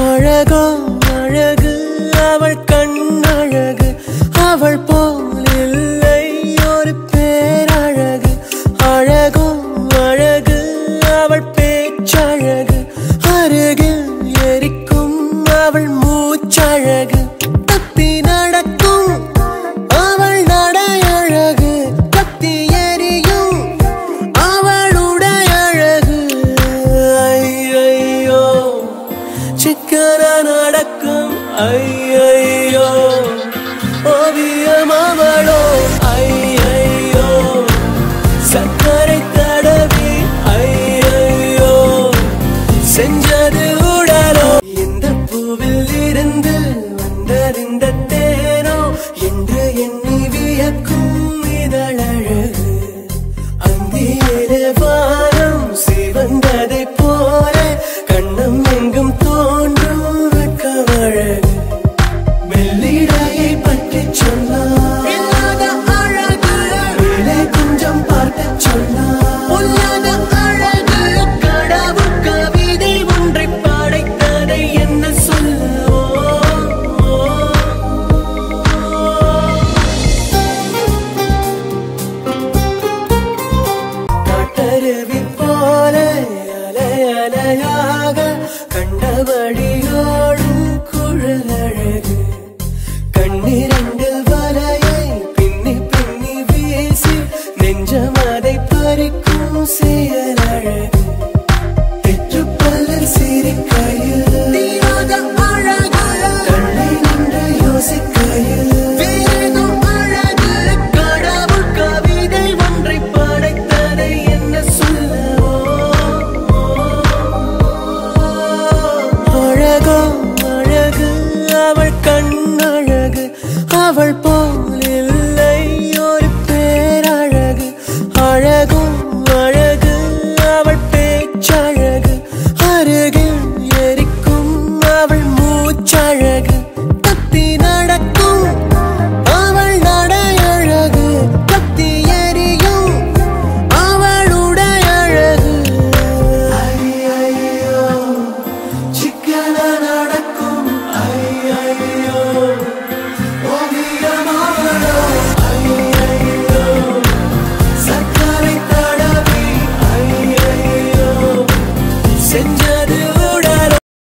அழகோ அழகு அவள் கண்ணழகு அவள் போல் இல்லை ஒரு பேரழகு அழகோ அழகு அவள் பேச்சழகு அருகில் எரிக்கும் அவள் மூச்சழகு தப்பி நடக்கும் அவள் நடையழகு கத்தி எரியும் அவளுடைய அழகு ஐயையோ சிக்கன நடக்கும் ஐயையோ ஓவியம் அவளோ ஐயையோ சக்கரை தடவி ஐயையோ செஞ்சது உடலோ இந்த பூவில் இருந்து வந்தறிந்த தேனோ என்று எண்ணி வியக்கும் இதழழகு அந்தியிலே வானம் சிவந்ததை போல கண்ணம் எங்கும் தோன்றும் வெட்கமழகு வெள்ளிடையை பற்றி சொன்னார் இல்லாத அழகு மேலே கொஞ்சம் பார்க்க சொன்னார் பொல்லாத அழகு கடவுள் கவிதை ஒன்றை படைத்ததை என்ன காட்டருவி போல அலை அலையாக கண்டபடியோடும் குழலழகு கண்ணிரண்டில் வலையை பின்னி பின்னி வீசி நெஞ்சம் அதை பறிக்கும் செயலழகு பெற்றுப்பல்லில் சிரிக்கையில் தீராத அழகு கண்ணை நின்று யோசிக்கையில் வேறேதும் அழகு கடவுள் கவிதை ஒன்றை படைத்ததை என்ன சொல்லவோ அழகோ அழகு அவள் கண்ணழகு அவள் போல்